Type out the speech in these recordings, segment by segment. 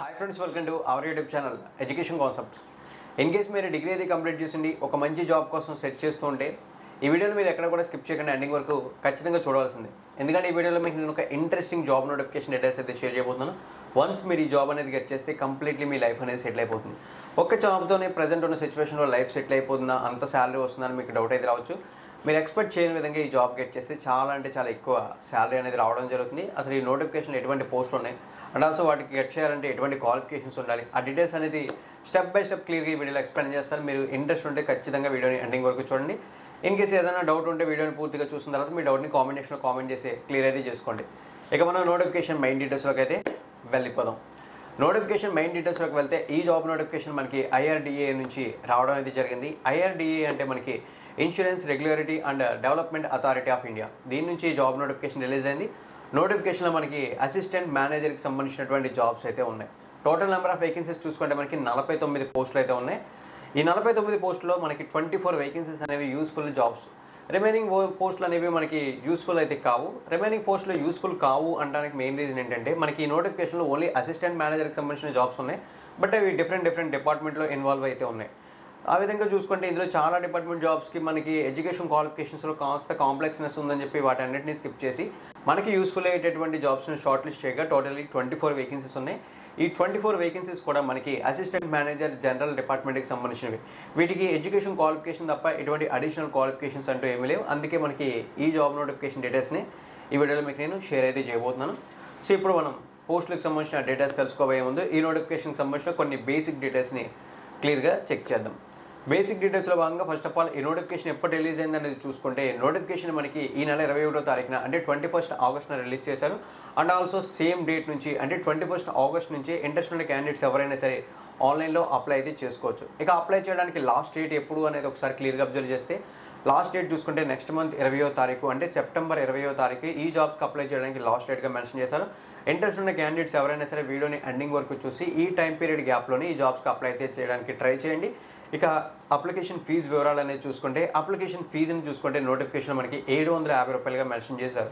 hi friends welcome to our YouTube channel education concepts in case మీరు degree అయితే complete చేసిండి ఒక మంచి జాబ్ కోసం సెట్ చేస్తూ ఉంటే ఈ వీడియోని మీరు ఎక్కడ కూడా స్కిప్ చేయకుండా ఎండింగ్ వరకు ఖచ్చితంగా చూడవలసింది ఎందుకంటే ఈ వీడియోలో మీకు నేను ఒక ఇంట్రెస్టింగ్ జాబ్ నోటిఫికేషన్ డీటెయిల్స్ అయితే షేర్ చేయబోతున్నాను వన్స్ మీరు ఈ జాబ్ అనేది గెట్ చేస్తే కంప్లీట్లీ మీ లైఫ్ అనేది సెటిల్ అయిపోతుంది ఒక్క జాబ్తోనే ప్రజెంట్ ఉన్న సిచ్యువేషన్లో లైఫ్ సెటిల్ అయిపోతుందా అంత శాలరీ వస్తుందని మీకు డౌట్ అయితే రావచ్చు మీరు ఎక్స్పెక్ట్ చేయని విధంగా ఈ జాబ్ గెట్ చేస్తే చాలా అంటే చాలా ఎక్కువ శాలరీ అనేది రావడం జరుగుతుంది అసలు ఈ నోటిఫికేషన్ ఎటువంటి పోస్టులు ఉన్నాయి అండ్ ఆల్సో వాటికి గెట్ చేయాలంటే ఎటువంటి క్వాలిఫికేషన్స్ ఉండాలి ఆ డీటెయిల్స్ అనేది స్టెప్ బై స్టెప్ క్లియర్గా ఈ వీడియోలో ఎక్స్ప్లెయిన్ చేస్తారు మీరు ఇంట్రెస్ట్ ఉంటే ఖచ్చితంగా వీడియోని ఎండింగ్ వరకు చూడండి ఇన్ కేసు ఏదైనా డౌట్ ఉంటే వీడియోని పూర్తిగా చూసిన తర్వాత మీ డౌట్ని కామెంటేషన్లో కామెంట్ చేసి క్లియర్ అయితే చేసుకోండి ఇక మనం నోటిఫికేషన్ మెయిన్ డీటెయిల్స్లోకి అయితే వెళ్ళిపోదాం నోటిఫికేషన్ మెయిన్ డీటెయిల్స్లోకి వెళ్తే ఈ జాబ్ నోటిఫికేషన్ మనకి ఐఆర్డిఏ నుంచి రావడం అనేది జరిగింది ఐఆర్డిఏ అంటే మనకి insurance regulatory and development authority of India దీని నుంచి ఈ జాబ్ నోటిఫికేషన్ రిలీజ్ అయింది నోటిఫికేషన్లో మనకి అసిస్టెంట్ మేనేజర్కి సంబంధించినటువంటి జాబ్స్ అయితే ఉన్నాయి టోటల్ నెంబర్ ఆఫ్ వేకెన్సీస్ చూసుకుంటే మనకి నలభై తొమ్మిది పోస్టులు అయితే ఉన్నాయి ఈ నలభై తొమ్మిది పోస్టులో మనకి ట్వంటీ ఫోర్ వేకెన్సీస్ అనేవి యూస్ఫుల్ జాబ్స్ రిమైనింగ్ పోస్టులు అనేవి మనకి యూస్ఫుల్ అయితే కావు రిమైనింగ్ పోస్టులు యూస్ఫుల్ కావు అనడానికి మెయిన్ రీజన్ ఏంటంటే మనకి ఈ నోటిఫికేషన్లో ఓన్లీ అసిస్టెంట్ మేనేజర్కి సంబంధించిన జాబ్స్ ఉన్నాయి బట్ అవి డిఫరెంట్ డిఫరెంట్ డిపార్ట్మెంట్లో ఇన్వాల్వ్ అయితే ఉన్నాయి ఆ విధంగా చూసుకుంటే ఇందులో చాలా డిపార్ట్మెంట్ జాబ్స్కి మనకి ఎడ్యుకేషన్ క్వాలిఫికేషన్స్లో కాస్త కాంప్లెక్స్నెస్ ఉందని చెప్పి వాటన్నిటిని స్కిప్ చేసి మనకి యూస్ఫుల్ అయ్యేటటువంటి జాబ్స్ని షార్ట్ లిస్ట్ చేయగా టోటల్లీ ట్వంటీ ఫోర్ వేకెన్సీస్ ఉన్నాయి ఈ ట్వంటీ ఫోర్ వేకెన్సీస్ కూడా మనకి అసిస్టెంట్ మేనేజర్ జనరల్ డిపార్ట్మెంట్కి సంబంధించినవి వీటికి ఎడ్యుకేషన్ క్వాలిఫికేషన్ తప్ప ఎటువంటి అడిషనల్ క్వాలిఫికేషన్స్ అంటూ ఏమీ లేవు అందుకే మనకి ఈ జాబ్ నోటిఫికేషన్ డీటెయిల్స్ని ఈ వీడియోలో మీకు నేను షేర్ అయితే చేయబోతున్నాను సో ఇప్పుడు మనం పోస్టులకు సంబంధించిన డీటెయిల్స్ తెలుసుకోబోయే ముందు ఈ నోటిఫికేషన్కి సంబంధించిన కొన్ని బేసిక్ డీటెయిల్స్ని క్లియర్గా చెక్ చేద్దాం బేసిక్ డీటెయిల్స్లో భాగంగా ఫస్ట్ ఆఫ్ ఆల్ ఈ నోటిఫికేషన్ ఎప్పుడు రిలీజ్ అయింది అనేది చూసుకుంటే నోటిఫికేషన్ మనకి ఈ నెల ఇరవై ఒకటో తారీఖున అంటే ట్వంటీ ఫస్ట్ ఆగస్ట్న రిలీజ్ చేశారు అండ్ ఆల్సో సేమ్ డేట్ నుంచి అంటే ట్వంటీ ఫస్ట్ ఆగస్ట్ నుంచి ఇంట్రెస్ట్ ఉన్న క్యాండిడేట్స్ ఎవరైనా సరే ఆన్లైన్లో అప్లై అయితే చేసుకోవచ్చు ఇక అప్లై చేయడానికి లాస్ట్ డేట్ ఎప్పుడు అనేది ఒకసారి క్లియర్గా అబ్జర్వ్ చేస్తే లాస్ట్ డేట్ చూసుకుంటే నెక్స్ట్ మంత్ ఇరవయో తారీఖు అంటే సెప్టెంబర్ ఇరవయో తారీఖు ఈ జాబ్స్కి అప్లై చేయడానికి లాస్ట్ డేట్గా మెన్షన్ చేశారు ఇంట్రెస్ట్ ఉన్న క్యాండిడేట్స్ ఎవరైనా సరే వీడియోని ఎండింగ్ వరకు చూసి ఈ టైం పీరియడ్ గ్యాప్లోనే ఈ జాబ్స్కి అప్లై అయితే చేయడానికి ట్రై చేయండి ఇక అప్లికేషన్ ఫీజు వివరాలు అనేది చూసుకుంటే అప్లికేషన్ ఫీజుని చూసుకుంటే నోటిఫికేషన్ మనకి ఏడు వందల యాభై రూపాయలుగా మెన్షన్ చేశారు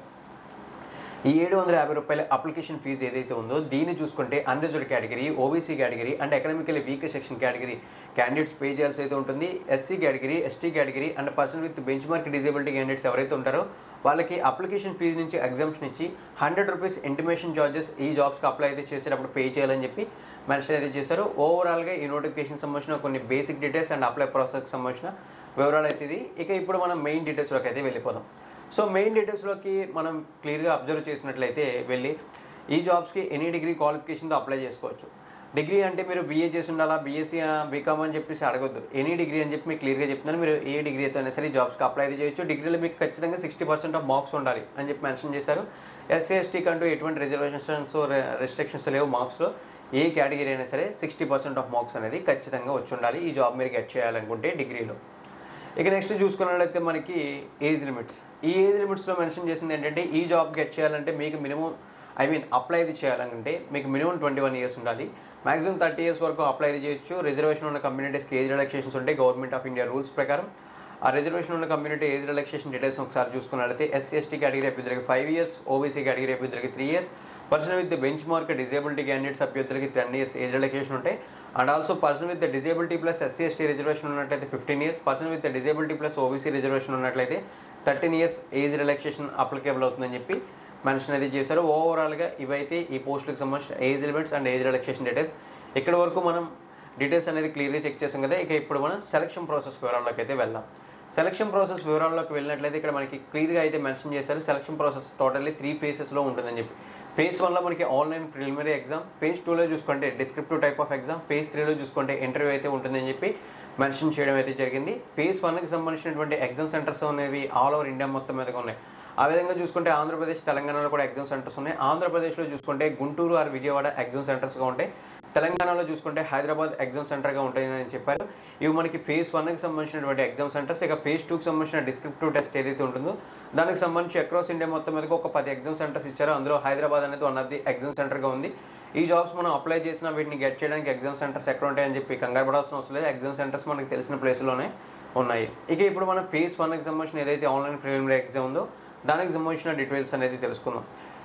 ఈ ఏడు వందల యాభై రూపాయల అప్లికేషన్ ఫీజు ఏదైతే ఉందో దీన్ని చూసుకుంటే unreserved category OBC category and economically weak section category candidates pay చేయాల్సి అయితే ఉంటుంది SC category ST category and person with benchmark disability candidates ఎవరైతే ఉంటారో వాళ్ళకి అప్లికేషన్ ఫీజు నుంచి ఎగ్జామ్షన్ ఇచ్చి హండ్రెడ్ రూపీస్ ఇంటిమేషన్ చార్జెస్ ఈ జాబ్స్కి అప్లై అయితే చేసేటప్పుడు పే చేయాలని చెప్పి మెన్షన్ అయితే చేశారు ఓవరాల్గా ఈ నోటిఫికేషన్ సంబంధించిన కొన్ని బేసిక్ డీటెయిల్స్ అండ్ అప్లై ప్రాసెస్కి సంబంధించిన వివరాలు అయితే ఇది ఇక ఇప్పుడు మనం మెయిన్ డీటెయిల్స్లోకి అయితే వెళ్ళిపోదాం సో మెయిన్ డీటెయిల్స్లోకి మనం క్లియర్గా అబ్జర్వ్ చేసినట్లయితే వెళ్ళి ఈ జాబ్స్కి ఎనీ డిగ్రీ క్వాలిఫికేషన్తో అప్లై చేసుకోవచ్చు డిగ్రీ అంటే మీరు బీఏ చేసి ఉండాలా బీఎస్సీ బీకామ్ అని చెప్పేసి అడగొద్దు ఎనీ డిగ్రీ అని చెప్పి మీకు క్లియర్గా చెప్తున్నాను మీరు ఏ డిగ్రీ అయితే అయినా సరే జాబ్స్కి అప్లై అయితే చేయొచ్చు డిగ్రీలో మీకు ఖచ్చితంగా సిక్స్టీ పర్సెంట్ ఆఫ్ మార్క్స్ ఉండాలి అని చెప్పి మెన్షన్ చేశారు ఎస్సీ ఎస్టీకి అంటూ ఎటువంటి రిజర్వేషన్స్ రెస్ట్రిక్షన్స్ లేవు మార్క్స్లో ఏ కేటగిరీ అయినా సరే సిక్స్టీ పర్సెంట్ ఆఫ్ మార్క్స్ అనేది ఖచ్చితంగా వచ్చి ఉండాలి ఈ జాబ్ మీరు గెట్ చేయాలనుకుంటే డిగ్రీలో ఇక నెక్స్ట్ చూసుకున్నట్లయితే మనకి ఏజ్ లిమిట్స్ ఈ ఏజ్ లిమిట్స్లో మెన్షన్ చేసింది ఏంటంటే ఈ జాబ్ గెట్ చేయాలంటే మీకు మినిమం ఐ మీన్ అప్లై ఇది చేయాలంటే మీకు మినిమం ట్వంటీ వన్ ఇయర్స్ ఉండాలి మాక్సిమం థర్టీ ఇయర్స్ వరకు అప్లై ఇది చేయొచ్చు రిజర్వేషన్ ఉన్న కమ్యూనిటీస్కి ఏజ్ రిలాక్సేషన్స్ ఉంటాయి గవర్నమెంట్ ఆఫ్ ఇండియా రూల్స్ ప్రకారం ఆ రిజర్వేషన్ ఉన్న కమ్యూనిటీ ఏజ్ రిలాక్సేషన్ డీటెయిల్స్ ఒకసారి చూసుకున్నట్లయితే ఎస్సీ ఎస్టీ కేటగిరీ అభ్యర్థులకి ఫైవ్ ఇయర్స్ ఓబీసీ కేటగిరీ అభ్యర్థులకి three years person with benchmark disability candidates అభ్యర్థులకి టెన్ ఇయర్స్ ఏజ్ రిలాక్సేషన్ ఉంటాయి and also person with disability plus SC ST reservation ఉన్నట్లయితే fifteen years person with disability plus OBC reservation ఉన్నట్లయితే thirteen years age relaxation applicable అవుతుందని చెప్పి mention అయితే చేశారు ఓవరాల్గా ఇవైతే ఈ పోస్టులకు సంబంధించిన age limits and age relaxation details ఇక్కడ వరకు మనం డీటెయిల్స్ అనేది క్లియర్గా చెక్ చేసాం కదా ఇక ఇప్పుడు మనం సెలక్షన్ ప్రాసెస్ వివరాల్లోకి అయితే వెళ్దాం సెలక్షన్ ప్రాసెస్ వివరాల్లోకి వెళ్ళినట్లయితే ఇక్కడ మనకి క్లియర్గా అయితే మెన్షన్ చేశారు సెలక్షన్ ప్రాసెస్ టోటల్లీ త్రీ ఫేసెస్లో ఉంటుందని చెప్పి ఫేజ్ వన్లో మనకి ఆన్లైన్ ప్రిలిమినరీ ఎగ్జామ్ ఫేజ్ టూలో చూసుకుంటే descriptive type of exam phase త్రీలో చూసుకుంటే ఇంటర్వ్యూ అయితే ఉంటుందని చెప్పి మెన్షన్ చేయడం అయితే జరిగింది ఫేజ్ వన్కి సంబంధించినటువంటి ఎగ్జామ్ సెంటర్స్ అనేవి ఆల్ ఓవర్ ఇండియా మొత్తం మీదగా ఉన్నాయి ఆ విధంగా చూసుకుంటే ఆంధ్రప్రదేశ్ తెలంగాణలో కూడా ఎగ్జామ్ సెంటర్స్ ఉన్నాయి ఆంధ్రప్రదేశ్లో చూసుకుంటే గుంటూరు ఆర్ విజయవాడ ఎగ్జామ్ సెంటర్స్గా ఉంటాయి తెలంగాణలో చూసుకుంటే హైదరాబాద్ ఎగ్జామ్ సెంటర్గా ఉంటాయని చెప్పారు ఇవి మనకి ఫేజ్ వన్కి సంబంధించినటువంటి ఎగ్జామ్ సెంటర్స్ ఇక ఫేజ్ టూకి సంబంధించిన డిస్క్రిప్టివ్ టెస్ట్ ఏదైతే ఉంటుందో దానికి సంబంధించి అక్రాస్ ఇండియా మొత్తం మీదకి ఒక పది ఎగ్జామ్ సెంటర్స్ ఇచ్చారు అందులో హైదరాబాద్ అనేది వన్ ఆఫ్ ది ఎగ్జామ్ సెంటర్గా ఉంది ఈ జాబ్స్ మనం అప్లై చేసిన వీటిని గెట్ చేయడానికి ఎగ్జామ్ సెంటర్స్ ఎక్కడ ఉంటాయని చెప్పి కంగారు పడాల్సిన అవసరం లేదు ఎగ్జామ్ సెంటర్స్ మనకి తెలిసిన ప్లేస్లోనే ఉన్నాయి ఇక ఇప్పుడు మనం ఫేజ్ వన్కి సంబంధించిన ఏదైతే ఆన్లైన్ ప్రిలిమినరీ ఎగ్జామ్ ఉందో దానికి సంబంధించిన డీటెయిల్స్ అనేది తెలుసుకుందాం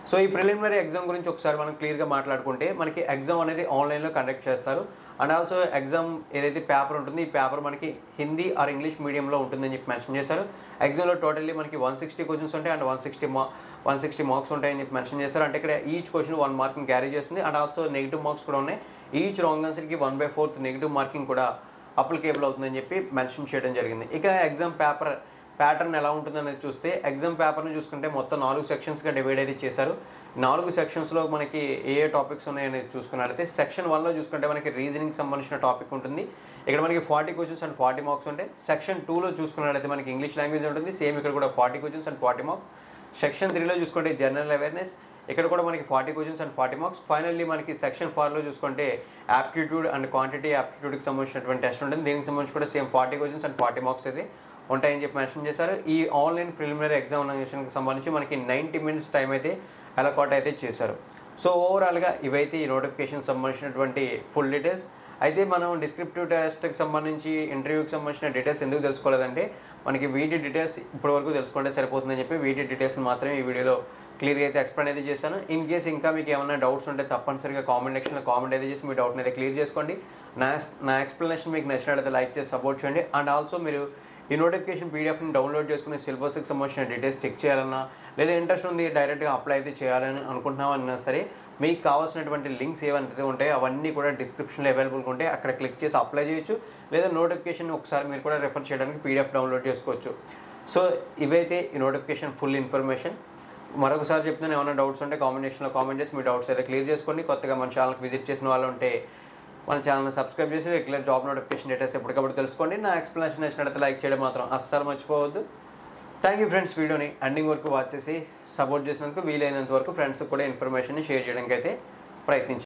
సో ఈ ప్రిలిమినరీ ఎగ్జామ్ గురించి ఒకసారి మనం క్లియర్గా మాట్లాడుకుంటే మనకి ఎగ్జామ్ అనేది ఆన్లైన్లో కండక్ట్ చేస్తారు అండ్ ఆల్సో ఎగ్జామ్ ఏదైతే పేపర్ ఉంటుంది ఈ పేపర్ మనకి హిందీ ఆర్ ఇంగ్లీష్ మీడియంలో ఉంటుందని చెప్పి మెన్షన్ చేశారు ఎగ్జామ్లో టోటల్లీ మనకి వన్ సిక్స్టీ క్వశ్చన్స్ ఉంటాయి అండ్ వన్ సిక్స్టీ మా వన్ సిక్స్టీ మార్క్స్ ఉంటాయని చెప్పి మెన్షన్ చేశారు అంటే ఇక్కడ each question one marking carry చేస్తుంది అండ్ ఆల్సో నెగిటివ్ మార్క్స్ కూడా ఉన్నాయి ఈచ్ రాంగ్ ఆన్సర్కి one by fourth negative marking కూడా అప్లికేబుల్ అవుతుందని చెప్పి మెన్షన్ చేయడం జరిగింది ఇక ఎగ్జామ్ పేపర్ ప్యాటర్న్ ఎలా ఉంటుందనేది చూస్తే ఎగ్జామ్ పేపర్ని చూసుకుంటే మొత్తం నాలుగు సెక్షన్స్గా డివైడ్ అయితే చేశారు నాలుగు సెక్షన్స్లో మనకి ఏ ఏ టాపిక్స్ ఉన్నాయనేది చూసుకున్నట్లయితే సెక్షన్ వన్లో చూసుకుంటే మనకి రీజనింగ్ సంబంధించిన టాపిక్ ఉంటుంది ఇక్కడ మనకి forty questions and forty marks ఉంటాయి సెక్షన్ టూలో చూసుకున్నట్లయితే మనకి ఇంగ్లీష్ లాంగ్వేజ్ ఉంటుంది సేమ్ ఇక్కడ కూడా forty questions and forty marks section త్రీలో చూసుకుంటే జనరల్ అవేర్నెస్ ఇక్కడ కూడా మనకి forty questions and forty marks finally మనకి సెక్షన్ ఫార్లో చూసుకుంటే యాప్టిట్యూడ్ అండ్ క్వాంటిటీ యాప్టిట్యూడ్కి సంబంధించినటువంటి టెస్ట్ ఉంటుంది దీనికి సంబంధించి కూడా same forty questions and forty marks అయితే ఉంటాయని చెప్పి మెన్షన్ చేశారు ఈ ఆన్లైన్ ప్రిలిమినరీ ఎగ్జామినేషన్కి సంబంధించి మనకి నైంటీ మినిట్స్ టైం అయితే అలకాట్ అయితే చేశారు సో ఓవరాల్గా ఇవైతే ఈ నోటిఫికేషన్ సంబంధించినటువంటి ఫుల్ డీటెయిల్స్ అయితే మనం డిస్క్రిప్టివ్ టెస్ట్కి సంబంధించి ఇంటర్వ్యూకి సంబంధించిన డీటెయిల్స్ ఎందుకు తెలుసుకోలేదంటే మనకి వీటి డీటెయిల్స్ ఇప్పటివరకు తెలుసుకుంటే సరిపోతుందని చెప్పి వీటి డీటెయిల్స్ మాత్రమే ఈ వీడియోలో క్లియర్గా అయితే ఎక్స్ప్లెయిన్ అయితే చేశాను ఇన్ కేస్ ఇంకా మీకు ఏమైనా డౌట్స్ ఉంటే తప్పనిసరిగా కామెంట్ సెక్షన్లో కామెంట్ అయితే చేసి మీ డౌట్ని అయితే క్లియర్ చేసుకోండి నా నా ఎక్స్ప్లెనేషన్ మీకు నచ్చినట్లయితే లైక్ చేసి సపోర్ట్ చేయండి అండ్ ఆల్సో మీరు ఈ నోటిఫికేషన్ పీడిఎఫ్ని డౌన్లోడ్ చేసుకుని సిలబస్కి సంబంధించిన డీటెయిల్స్ చెక్ చేయాలన్నా లేదా ఇంట్రెస్ట్ ఉంది డైరెక్ట్గా అప్లై అయితే చేయాలని అనుకుంటున్నామన్నా సరే మీకు కావాల్సినటువంటి లింక్స్ ఏవైతే ఉంటాయో అవన్నీ కూడా డిస్క్రిప్షన్లో అవైలబుల్గా ఉంటాయి అక్కడ క్లిక్ చేసి అప్లై చేయొచ్చు లేదా నోటిఫికేషన్ ఒకసారి మీరు కూడా రెఫర్ చేయడానికి పీడిఎఫ్ డౌన్లోడ్ చేసుకోవచ్చు సో ఇవైతే ఈ నోటిఫికేషన్ ఫుల్ ఇన్ఫర్మేషన్ మరొకసారి చెప్తున్నాను ఏమైనా డౌట్స్ ఉంటే కామెంటేషన్లో కామెంట్ చేసి మీ డౌట్స్ అయితే క్లియర్ చేసుకోండి కొత్తగా మన ఛానల్కి విజిట్ చేసిన వాళ్ళు ఉంటే మన ఛానల్ని సబ్స్క్రైబ్ చేసి రెగ్యులర్ జాబ్ నోటిఫికేషన్ డీటెయిల్స్ ఎప్పటికప్పుడు తెలుసుకోండి నా ఎక్స్ప్లెనేషన్ నచ్చినట్లయితే లైక్ చేయడం మాత్రం అస్సలు మర్చిపోవద్దు థ్యాంక్ యూ ఫ్రెండ్స్ వీడియోని ఎండింగ్ వరకు వాచ్ చేసి సపోర్ట్ చేసినందుకు వీలైనంత వరకు ఫ్రెండ్స్కి కూడా ఇన్ఫర్మేషన్ షేర్ చేయడానికి అయితే ప్రయత్నించండి